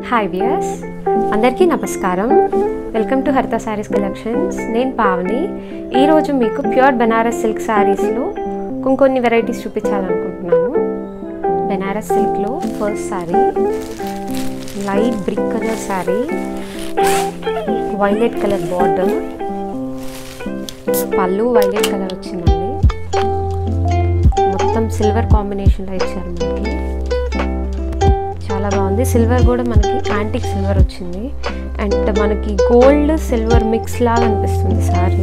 hi viewers అందరికీ నమస్కారం welcome to హరిత శారీస్ కలెక్షన్స్ నేను పావని ఈరోజు మీకు ప్యూర్ బెనారస్ సిల్క్ శారీస్లో ఇంకొన్ని వెరైటీస్ చూపించాలనుకుంటున్నాను బెనారస్ సిల్క్లో first sari light brick colour sari violet colour border పళ్ళు వైలెట్ కలర్ వచ్చిందండి మొత్తం సిల్వర్ కాంబినేషన్లో ఇచ్చారు మనకి చాలా బాగుంది సిల్వర్ కూడా మనకి యాంటిక్ సిల్వర్ వచ్చింది అండ్ మనకి గోల్డ్ సిల్వర్ మిక్స్ లాగా అనిపిస్తుంది సారీ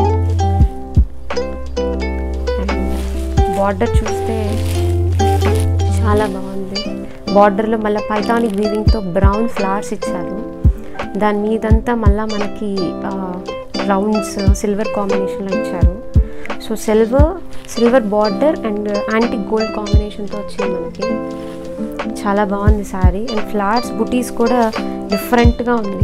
అండ్ బార్డర్ చూస్తే చాలా బాగుంది బార్డర్లో మళ్ళీ పైథానిక్ వీవింగ్తో బ్రౌన్ ఫ్లవర్స్ ఇచ్చారు దాని మీదంతా మళ్ళీ మనకి రౌండ్స్ సిల్వర్ కాంబినేషన్లో ఇచ్చారు so silver silver border and antique gold కాంబినేషన్తో వచ్చింది మనకి చాలా బాగుంది సారీ అండ్ ఫ్లవర్స్ బుటీస్ కూడా డిఫరెంట్గా ఉంది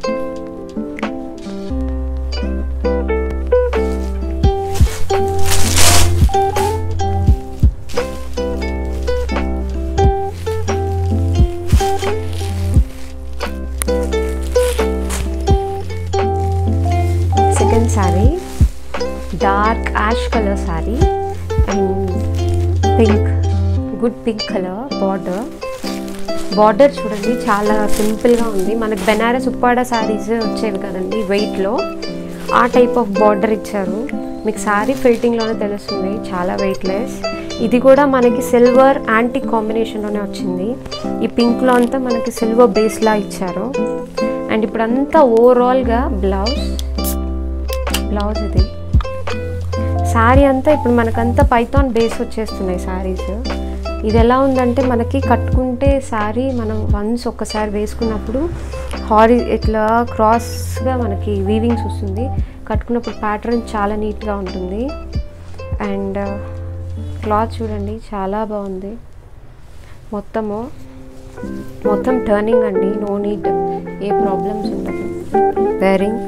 second sari dark ash colour sari and pink good pink colour border border చూడండి చాలా సింపుల్గా ఉంది మనకు బెనారస్ ఉప్పాడ శారీస్ వచ్చేవి కదండి వెయిట్లో ఆ టైప్ ఆఫ్ బార్డర్ ఇచ్చారు మీకు శారీ ఫిల్టింగ్లోనే తెలుస్తుంది చాలా వెయిట్లెస్ ఇది కూడా మనకి సిల్వర్ యాంటిక్ కాంబినేషన్లోనే వచ్చింది ఈ పింక్లో అంతా మనకి సిల్వర్ బేస్లా ఇచ్చారు అండ్ ఇప్పుడు అంతా ఓవరాల్గా బ్లౌజ్ బ్లౌజ్ ఇది శారీ అంతా ఇప్పుడు మనకంతా పైథాన్ బేస్ వచ్చేస్తున్నాయి శారీస్ ఇది ఎలా ఉందంటే మనకి కట్టుకుంటే శారీ మనం వన్స్ ఒక్కసారి వేసుకున్నప్పుడు హారి ఇట్లా క్రాస్గా మనకి వీవింగ్స్ వస్తుంది కట్టుకున్నప్పుడు ప్యాటర్న్ చాలా నీట్గా ఉంటుంది అండ్ క్లాత్ చూడండి చాలా బాగుంది మొత్తము మొత్తం టర్నింగ్ అండి నో నీట్ ఏ ప్రాబ్లమ్స్ ఉండదు wearing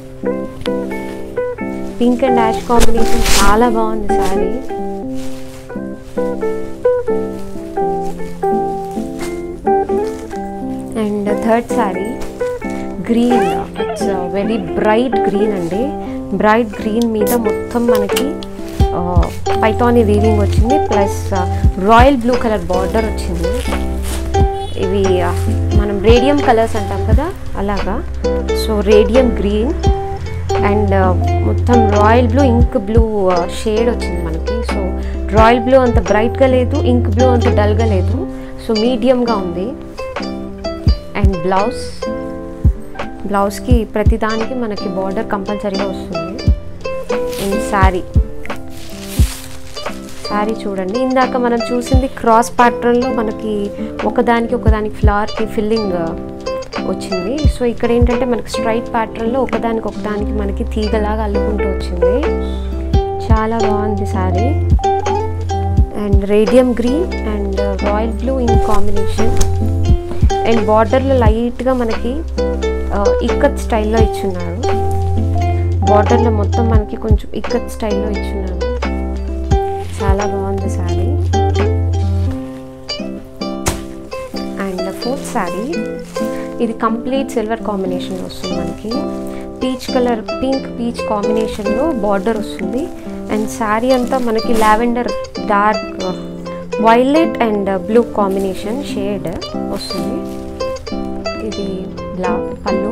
pink and ash combination చాలా బాగుంది sari and third sari green it's very bright green అండి బ్రైట్ గ్రీన్ మీద మొత్తం మనకి పైథానీ వీవింగ్ వచ్చింది plus royal blue colour border వచ్చింది ఇవి మనం రేడియం కలర్స్ అంటాం కదా అలాగా సో రేడియం గ్రీన్ అండ్ మొత్తం royal blue ink blue shade వచ్చింది మనకి సో రాయల్ బ్లూ అంత బ్రైట్గా లేదు ఇంక్ బ్లూ అంత డల్గా లేదు సో మీడియంగా ఉంది అండ్ బ్లౌజ్ బ్లౌజ్కి ప్రతిదానికి మనకి బార్డర్ కంపల్సరీగా వస్తుంది అండ్ శారీ శారీ చూడండి ఇందాక మనం చూసింది క్రాస్ ప్యాటర్న్లో మనకి ఒకదానికి ఒకదానికి ఫ్లవర్కి ఫిల్లింగ్ వచ్చింది సో ఇక్కడ ఏంటంటే మనకి స్ట్రైట్ ప్యాటర్న్లో ఒకదానికి ఒకదానికి మనకి తీగలాగా అల్లుకుంటూ వచ్చింది చాలా బాగుంది sari and radium green and royal blue in combination and బార్డర్లో లైట్గా మనకి ఇక్కత్ స్టైల్లో ఇచ్చున్నారు బార్డర్లో మొత్తం మనకి కొంచెం ఇక్కత్ స్టైల్లో ఇచ్చున్నారు చాలా బాగుంది శారీ అండ్ ఫోర్త్ శారీ ఇది కంప్లీట్ సిల్వర్ కాంబినేషన్ వస్తుంది మనకి పీచ్ కలర్ పింక్ పీచ్ కాంబినేషన్లో బార్డర్ వస్తుంది అండ్ శారీ అంతా మనకి lavender dark violet and blue combination shade వస్తుంది ఇది బ్లా పళ్ళు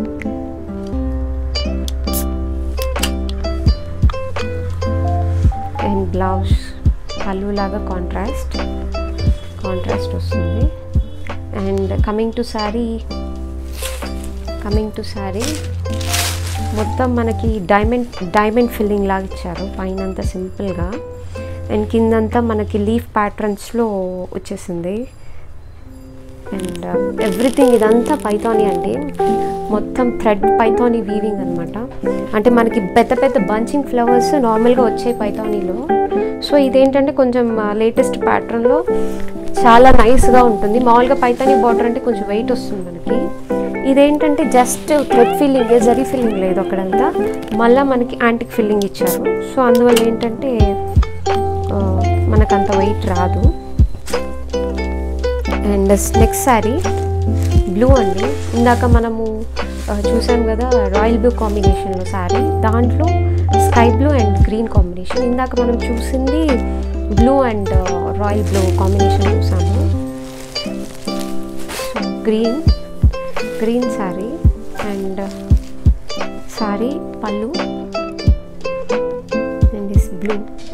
అండ్ బ్లౌజ్ పళ్ళు లాగా కాంట్రాస్ట్ కాంట్రాస్ట్ వస్తుంది and coming to sari coming to sari మొత్తం మనకి డైమండ్ డైమండ్ ఫిల్లింగ్ లాగా ఇచ్చారు పైన అంతా సింపుల్గా అండ్ కిందంతా మనకి లీఫ్ ప్యాటర్న్స్లో వచ్చేసింది అండ్ ఎవ్రీథింగ్ ఇదంతా పైథానీ అండి మొత్తం థ్రెడ్ పైథానీ వీవింగ్ అనమాట అంటే మనకి పెద్ద పెద్ద బంచింగ్ ఫ్లవర్స్ నార్మల్గా వచ్చాయి పైథానీలో సో ఇదేంటంటే కొంచెం లేటెస్ట్ ప్యాటర్న్లో చాలా నైస్గా ఉంటుంది మామూలుగా పైథానీ బార్డర్ అంటే కొంచెం వెయిట్ వస్తుంది మనకి ఇదేంటంటే just thread filling zari filling లేదు అక్కడంతా మళ్ళీ మనకి యాంటిక్ ఫిల్లింగ్ ఇచ్చారు సో అందువల్ల ఏంటంటే మనకు అంత వెయిట్ రాదు అండ్ నెక్స్ట్ శారీ బ్లూ అండి ఇందాక మనము ఆ, చూసాం కదా రాయల్ బ్లూ కాంబినేషన్లో శారీ దాంట్లో sky blue and green combination ఇందాక మనం చూసింది blue and royal blue combination చూసాము so green green sari and sari పళ్ళు అండ్ దిస్ బ్లూ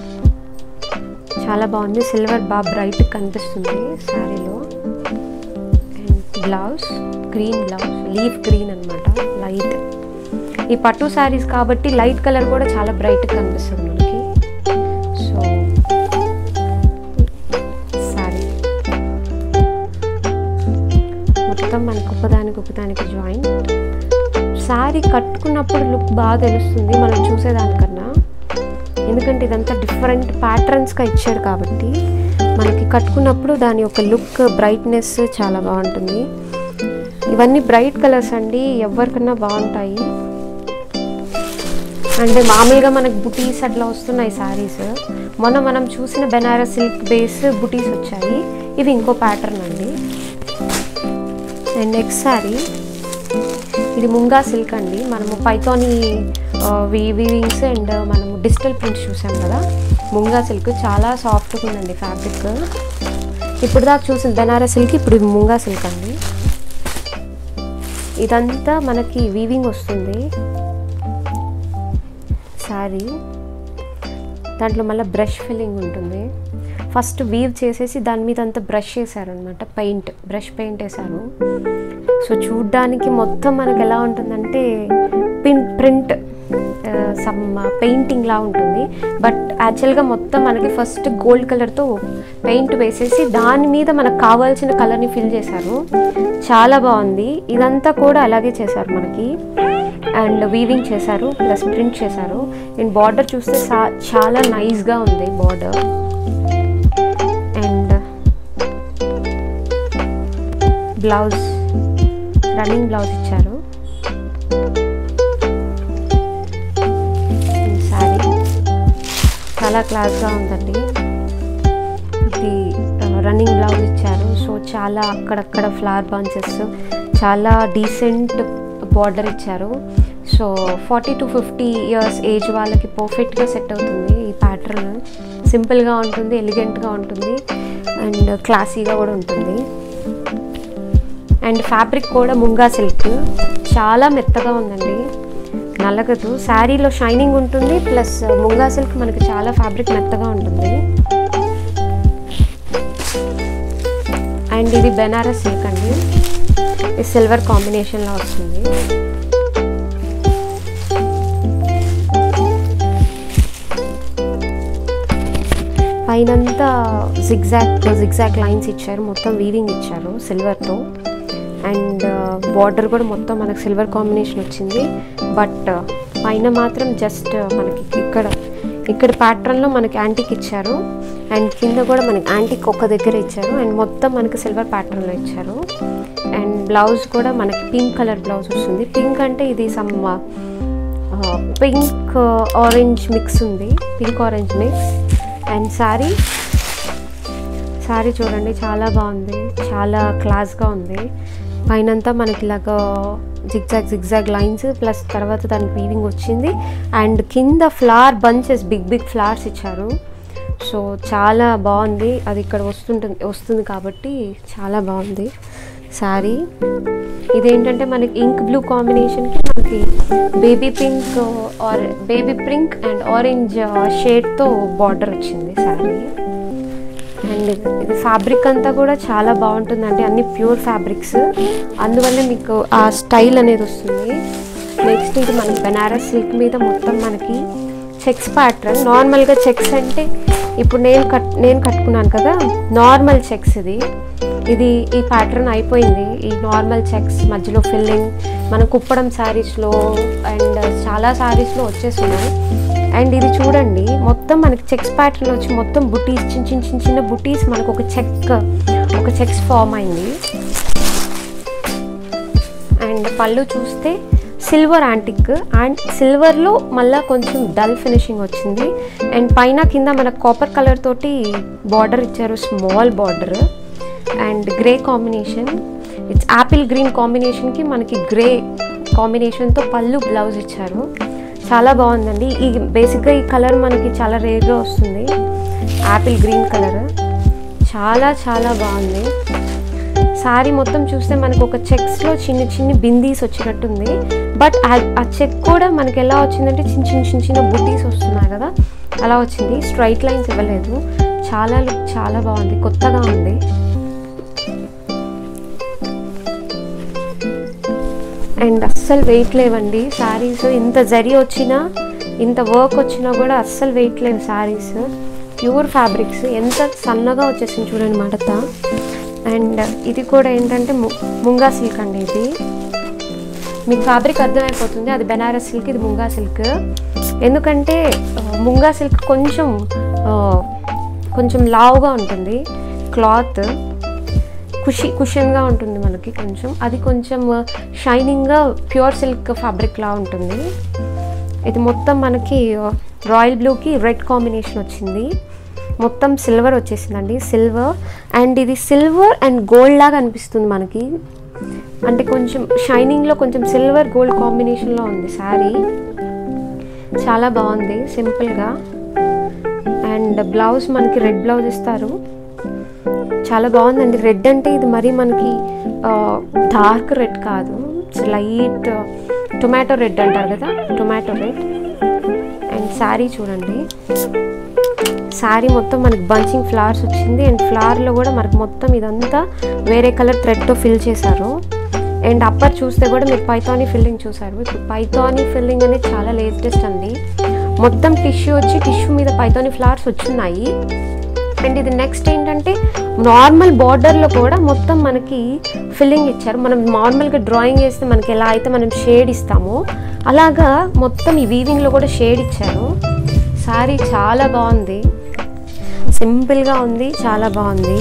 చాలా బాగుంది సిల్వర్ బాగా బ్రైట్ కనిపిస్తుంది శారీలో and blouse green blouse leaf green అనమాట లైట్ ఈ పట్టు శారీస్ కాబట్టి లైట్ కలర్ కూడా చాలా బ్రైట్ కనిపిస్తుంది మనకి సో శారీ మొత్తం మనకు ఒకదానికి ఒకదానికి జాయిన్ శారీ కట్టుకున్నప్పుడు లుక్ బాగా తెలుస్తుంది మనం చూసేదానికన్నా ఎందుకంటే ఇదంతా డిఫరెంట్ ప్యాటర్న్స్గా ఇచ్చారు కాబట్టి మనకి కట్టుకున్నప్పుడు దాని యొక్క లుక్ బ్రైట్నెస్ చాలా బాగుంటుంది ఇవన్నీ బ్రైట్ కలర్స్ అండి ఎవరికన్నా బాగుంటాయి అంటే మామూలుగా మనకు బుటీస్ అట్లా వస్తున్నాయి శారీస్ మొన్న మనం చూసిన బెనారస్ సిల్క్ బేస్ బుటీస్ వచ్చాయి ఇవి ఇంకో ప్యాటర్న్ అండి అండ్ నెక్స్ట్ శారీ ఇది ముంగా సిల్క్ అండి మనము పైథాని వీవింగ్స్ అండ్ మనము డిజిటల్ ప్రింట్స్ చూసాం కదా ముంగా సిల్క్ చాలా సాఫ్ట్గా ఉందండి ఫ్యాబ్రిక్ ఇప్పుడు దాకా చూసిన బెనారస్ సిల్క్ ఇప్పుడు ఇది ముంగా సిల్క్ అండి ఇదంతా మనకి వీవింగ్ వస్తుంది శారీ దాంట్లో మళ్ళీ బ్రష్ ఫిల్లింగ్ ఉంటుంది ఫస్ట్ వీవ్ చేసేసి దాని మీద అంతా బ్రష్ వేసారనమాట పెయింట్ బ్రష్ పెయింట్ వేసారు సో చూడ్డానికి మొత్తం మనకు ఎలా ఉంటుందంటే పిన్ ప్రింట్ సమ్ పెయింటింగ్ లా ఉంటుంది బట్ యాక్చువల్గా మొత్తం మనకి ఫస్ట్ గోల్డ్ కలర్తో పెయింట్ వేసేసి దాని మీద మనకు కావాల్సిన కలర్ని ఫిల్ చేశారు చాలా బాగుంది ఇదంతా కూడా అలాగే చేశారు మనకి అండ్ వీవింగ్ చేశారు ప్లస్ ప్రింట్ చేశారు అండ్ బార్డర్ చూస్తే సా- చాలా నైస్గా ఉంది border and blouse running blouse ఇచ్చారు శారీ చాలా క్లాస్గా ఉందండి ఇది రన్నింగ్ బ్లౌజ్ ఇచ్చారు సో చాలా అక్కడక్కడ ఫ్లవర్ బంచెస్ చాలా డీసెంట్ బార్డర్ ఇచ్చారు so forty to fifty years age వాళ్ళకి పర్ఫెక్ట్గా సెట్ అవుతుంది ఈ ప్యాటర్న్ సింపుల్గా ఉంటుంది ఎలిగెంట్గా ఉంటుంది అండ్ క్లాసీగా కూడా ఉంటుంది అండ్ ఫ్యాబ్రిక్ కూడా ముంగా సిల్క్ చాలా మెత్తగా ఉందండి నలగదు శారీలో షైనింగ్ ఉంటుంది ప్లస్ ముంగా సిల్క్ మనకి చాలా ఫ్యాబ్రిక్ మెత్తగా ఉంటుంది అండ్ ఇది బెనారస్ సిల్క్ అండి ఇది సిల్వర్ కాంబినేషన్లో వస్తుంది పైనంతా జిగ్జాక్ జిగ్జాక్ లైన్స్ ఇచ్చారు మొత్తం వీవింగ్ ఇచ్చారు సిల్వర్తో అండ్ బార్డర్ కూడా మొత్తం మనకు సిల్వర్ కాంబినేషన్ వచ్చింది బట్ పైన మాత్రం జస్ట్ మనకి ఇక్కడ ఇక్కడ ప్యాటర్న్లో మనకి యాంటిక్ ఇచ్చారు అండ్ కింద కూడా మనకి యాంటిక్ ఒక్క దగ్గర ఇచ్చారు అండ్ మొత్తం మనకి సిల్వర్ ప్యాటర్న్లో ఇచ్చారు అండ్ బ్లౌజ్ కూడా మనకి పింక్ కలర్ బ్లౌజ్ వస్తుంది పింక్ అంటే ఇది సమ్ పింక్ ఆరెంజ్ మిక్స్ ఉంది pink orange mix and sari sari చూడండి చాలా బాగుంది చాలా క్లాస్గా ఉంది పైనంతా మనకి ఇలాగా జిగ్జాగ్ జిగ్జాగ్ లైన్స్ ప్లస్ తర్వాత దానికి వీవింగ్ వచ్చింది అండ్ కింద flower bunches big big flowers ఇచ్చారు సో చాలా బాగుంది అది ఇక్కడ వస్తుంటుంది వస్తుంది కాబట్టి చాలా బాగుంది శారీ ఇదేంటంటే మనకి ఇంక్ బ్లూ కాంబినేషన్కి మనకి baby pink or baby pink and orange షేడ్తో బార్డర్ వచ్చింది శారీ అండ్ ఇది ఫ్యాబ్రిక్ అంతా కూడా చాలా బాగుంటుందండి అన్ని ప్యూర్ ఫ్యాబ్రిక్స్ అందువల్ల మీకు ఆ స్టైల్ అనేది వస్తుంది నెక్స్ట్ ఇది మనకి బెనారస్ సిల్క్ మీద మొత్తం మనకి చెక్స్ ప్యాటర్న్ నార్మల్గా చెక్స్ అంటే ఇప్పుడు నేను కట్ నేను కట్టుకున్నాను కదా నార్మల్ చెక్స్ ఇది ఇది ఈ ప్యాటర్న్ అయిపోయింది ఈ నార్మల్ చెక్స్ మధ్యలో ఫిల్లింగ్ మన కుప్పడం శారీస్లో అండ్ చాలా శారీస్లో వచ్చేస్తున్నాయి అండ్ ఇది చూడండి మొత్తం మనకి చెక్స్ ప్యాటర్న్ వచ్చి మొత్తం బుటీస్ చిన్న చిన్న చిన్న చిన్న బుటీస్ మనకు ఒక చెక్ ఒక చెక్స్ ఫామ్ అయింది అండ్ పళ్ళు చూస్తే సిల్వర్ యాంటిక్ అండ్ సిల్వర్లో మళ్ళీ కొంచెం డల్ ఫినిషింగ్ వచ్చింది అండ్ పైన కింద మనకు కాపర్ కలర్ తోటి బార్డర్ ఇచ్చారు small border and grey combination it's apple green కాంబినేషన్కి మనకి గ్రే కాంబినేషన్తో పళ్ళు బ్లౌజ్ ఇచ్చారు చాలా బాగుందండి ఈ బేసిక్గా ఈ కలర్ మనకి చాలా రేర్గా వస్తుంది యాపిల్ గ్రీన్ కలర్ చాలా చాలా బాగుంది శారీ మొత్తం చూస్తే మనకు ఒక చెక్స్లో చిన్న చిన్న బిందీస్ వచ్చినట్టుంది బట్ ఆ చెక్ కూడా మనకి ఎలా వచ్చిందంటే చిన్న చిన్న చిన్న చిన్న బుట్టీస్ వస్తున్నాయి కదా అలా వచ్చింది స్ట్రైట్ లైన్స్ ఇవ్వలేదు చాలా లుక్ చాలా బాగుంది కొత్తగా ఉంది అండ్ అస్సలు వెయిట్ లేవండి శారీస్ ఇంత జరి వచ్చినా ఇంత వర్క్ వచ్చినా కూడా అస్సలు వెయిట్ లేవు శారీస్ ప్యూర్ ఫ్యాబ్రిక్స్ ఎంత సన్నగా వచ్చేసింది చూడండి మడత అండ్ ఇది కూడా ఏంటంటే ము- ముంగా సిల్క్ అండి ఇది మీకు ఫ్యాబ్రిక్ అర్థమైపోతుంది అది బెనారస్ సిల్క్ ఇది ముంగా సిల్క్ ఎందుకంటే ఆ, ముంగా సిల్క్ కొంచెం ఆ, కొంచెం లావుగా ఉంటుంది క్లాత్ కుషి కుషన్గా ఉంటుంది మనకి కొంచెం అది కొంచెం షైనింగ్గా ప్యూర్ సిల్క్ ఫ్యాబ్రిక్ లా ఉంటుంది ఇది మొత్తం మనకి రాయల్ బ్లూకి రెడ్ కాంబినేషన్ వచ్చింది మొత్తం సిల్వర్ వచ్చేసిందండి సిల్వర్ అండ్ ఇది సిల్వర్ అండ్ గోల్డ్ లాగా అనిపిస్తుంది మనకి అంటే కొంచెం షైనింగ్లో కొంచెం సిల్వర్ గోల్డ్ కాంబినేషన్లో ఉంది శారీ చాలా బాగుంది సింపుల్గా అండ్ బ్లౌజ్ మనకి రెడ్ బ్లౌజ్ ఇస్తారు చాలా బాగుందండి రెడ్ అంటే ఇది మరీ మనకి డార్క్ రెడ్ కాదు లైట్ టొమాటో రెడ్ అంటారు కదా టొమాటో రెడ్ అండ్ శారీ చూడండి శారీ మొత్తం మనకి బంచింగ్ ఫ్లవర్స్ వచ్చింది అండ్ ఫ్లవర్లో కూడా మనకి మొత్తం ఇదంతా వేరే కలర్ థ్రెడ్తో ఫిల్ చేశారు అండ్ అప్పర్ చూస్తే కూడా మీరు పైథానీ ఫిల్లింగ్ చూసారు ఇప్పుడు పైథానీ ఫిల్లింగ్ అనేది చాలా లేటెస్ట్ అండి మొత్తం టిష్యూ వచ్చి టిష్యూ మీద పైథానీ ఫ్లవర్స్ వచ్చున్నాయి అండ్ ఇది నెక్స్ట్ ఏంటంటే నార్మల్ బార్డర్లో కూడా మొత్తం మనకి ఫిల్లింగ్ ఇచ్చారు మనం నార్మల్గా డ్రాయింగ్ చేస్తే మనకి ఎలా అయితే మనం షేడ్ ఇస్తామో అలాగా మొత్తం ఈ వీవింగ్లో కూడా షేడ్ ఇచ్చారు శారీ చాలా బాగుంది సింపుల్గా ఉంది చాలా బాగుంది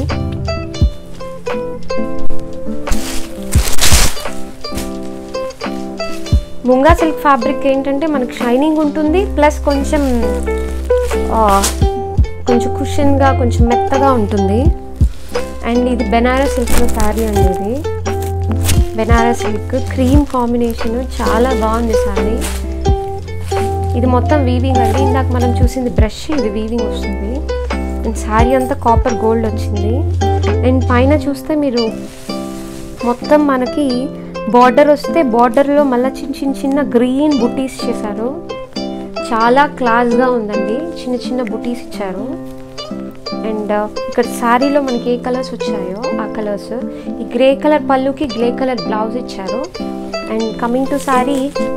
ముంగా సిల్క్ ఫ్యాబ్రిక్ ఏంటంటే మనకి షైనింగ్ ఉంటుంది ప్లస్ కొంచెం ఆ, కొంచెం కుషన్గా కొంచెం మెత్తగా ఉంటుంది అండ్ ఇది బెనారస్ సిల్క్ శారీ అండి ఇది బెనారస్ సిల్క్ క్రీమ్ కాంబినేషన్ చాలా బాగుంది శారీ ఇది మొత్తం వీవింగ్ అండి ఇందాక మనం చూసింది బ్రష్ ఇది వీవింగ్ వస్తుంది అండ్ శారీ అంతా కాపర్ గోల్డ్ వచ్చింది అండ్ పైన చూస్తే మీరు మొత్తం మనకి బార్డర్ వస్తే బార్డర్లో మళ్ళీ చిన్న చిన్న చిన్న గ్రీన్ బుటీస్ చేశారు చాలా క్లాస్గా ఉందండి చిన్న చిన్న బుటీస్ ఇచ్చారు అండ్ ఇక్కడ శారీలో మనకి ఏ కలర్స్ వచ్చాయో ఆ కలర్స్ ఈ గ్రే కలర్ పళ్ళుకి గ్రే కలర్ బ్లౌజ్ ఇచ్చారు and coming to sari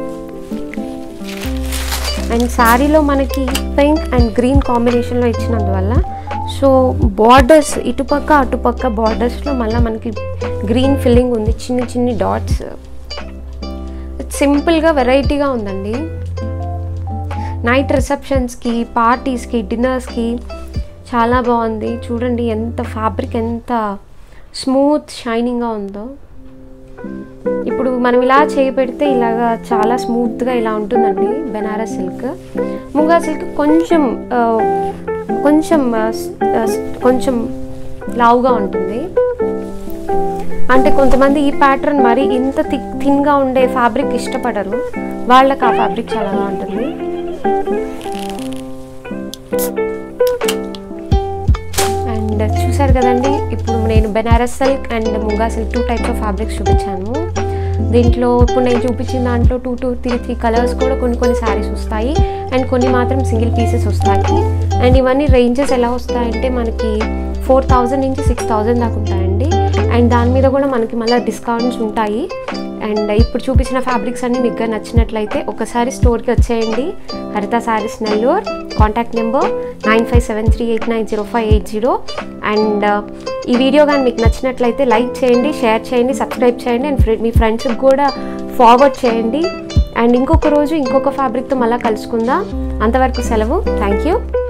and శారీలో మనకి పింక్ అండ్ గ్రీన్ కాంబినేషన్లో ఇచ్చినందువల్ల సో బార్డర్స్ ఇటుపక్క అటుపక్క బార్డర్స్లో మళ్ళీ మనకి గ్రీన్ ఫిల్లింగ్ ఉంది చిన్న చిన్ని డాట్స్ సింపుల్గా వెరైటీగా ఉందండి నైట్ రిసెప్షన్స్కి పార్టీస్కి డిన్నర్స్కి చాలా బాగుంది చూడండి ఎంత ఫ్యాబ్రిక్ ఎంత స్మూత్ షైనింగ్గా ఉందో ఇప్పుడు మనం ఇలా చేయి పెడితే ఇలాగా చాలా స్మూత్గా ఇలా ఉంటుందండి బెనారస్ సిల్క్ ముంగా సిల్క్ కొంచెం ఆ, కొంచెం ఆ, స్- ఆ, స్- కొంచెం లావుగా ఉంటుంది అంటే కొంతమంది ఈ ప్యాటర్న్ మరి ఇంత థిక్ థిన్గా ఉండే ఫ్యాబ్రిక్ ఇష్టపడరు వాళ్ళకి ఆ ఫ్యాబ్రిక్ చాలా బాగుంటుంది అండ్ చూసారు కదండి ఇప్పుడు నేను Banaras silk and Munga silk two types of fabrics చూపించాను దీంట్లో ఇప్పుడు నేను చూపించిన దాంట్లో two two three three colours కూడా కొన్ని కొన్ని శారీస్ వస్తాయి అండ్ కొన్ని మాత్రం సింగిల్ పీసెస్ వస్తాయి అండ్ ఇవన్నీ రేంజెస్ ఎలా వస్తాయంటే మనకి ఫోర్ థౌజండ్ నుంచి సిక్స్ థౌజండ్ దాకా ఉంటాయండి అండ్ దాని మీద కూడా మనకి మళ్ళీ డిస్కౌంట్స్ ఉంటాయి అండ్ ఇప్పుడు చూపించిన ఫ్యాబ్రిక్స్ అన్ని మీకు నచ్చినట్లయితే ఒకసారి స్టోర్కి వచ్చేయండి Haritha saris Nellore contact number nine five seven three eight nine zero five eight zero and ఈ వీడియో కానీ మీకు నచ్చినట్లయితే లైక్ చేయండి షేర్ చేయండి సబ్స్క్రైబ్ చేయండి అండ్ మీ ఫ్రెండ్స్కి కూడా ఫార్వర్డ్ చేయండి అండ్ ఇంకొక రోజు ఇంకొక ఫ్యాబ్రిక్తో మళ్ళీ కలుసుకుందాం అంతవరకు సెలవు థ్యాంక్ యూ